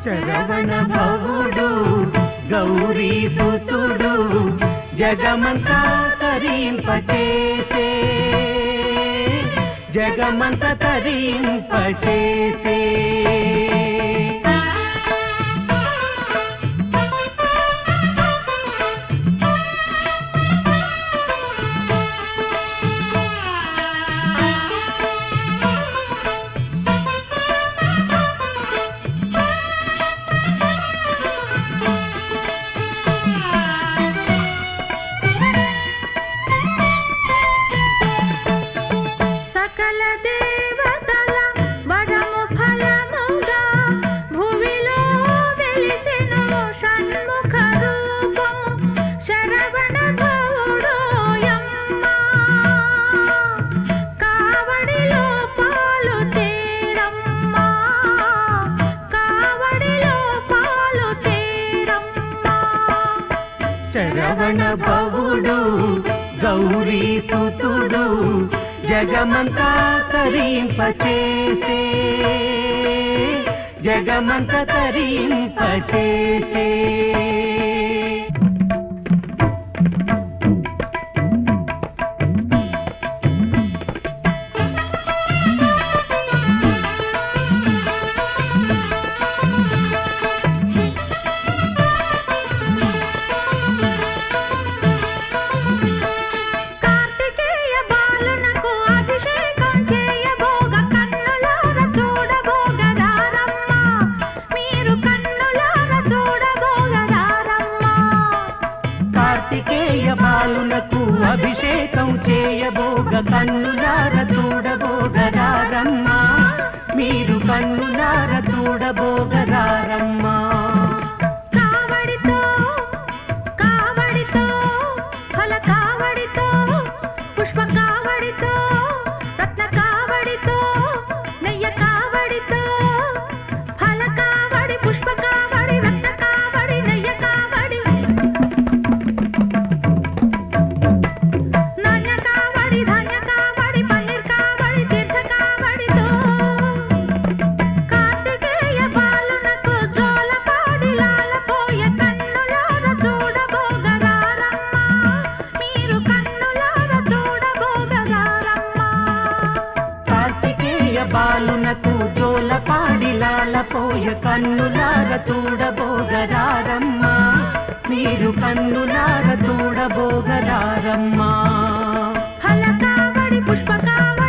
శరవణ భవుడు గౌరీ సుతుడు జగమంతా తరింపచేసే జగమంత తరింపచేసే సకల దేవతల వరము ఫలముగా భువిలో వెలిసెను షణ్ముఖ రూపము శరవణ భవుడోయమ్మ కావడిలో పాలు తేరమ్మ కావడిలో పాలు తేరమ్మ శరవణ భవుడు గౌరీ సుతుడు జగమంతా తరింపచేసే జగమంత తరింపచేసే కార్తికేయ బాలునకు అభిషేకం చేయబోగ కన్నులార చూడబోగదారమ్మ మీరు కన్నులార చూడబోగదారమ్మ కార్తికేయ బాలునకు అభిషేకం చేయబోగ కన్నులార చూడబోగరారమ్మా మీరు కన్నులార చూడబోగరారమ్మా కావడితో కావడితో ఫల కావడితో పుష్ప కావడితో రత్న కావడితో నెయ్య కావడితో ఫల కావడి పుష్ప కావడి రత్న కావడి నెయ్య కావడి నాణ్య కావడి ధాన్య కావడి పన్నీర్ కావడి తీర్థ కావడితో కార్తికేయ బాలునకు జోలపాడి లాలపోయ కన్నులార చూడబోగదారమ్మ మీరు కన్నులార చూడబోగదారమ్మ కార్తికేయ బాలునకు జోలపాడి లాలపోయ కన్నులార చూడబోగరారమ్మా మీరు కన్నులార చూడబోగరారమ్మా ఫల కావడి పుష్ప కావడి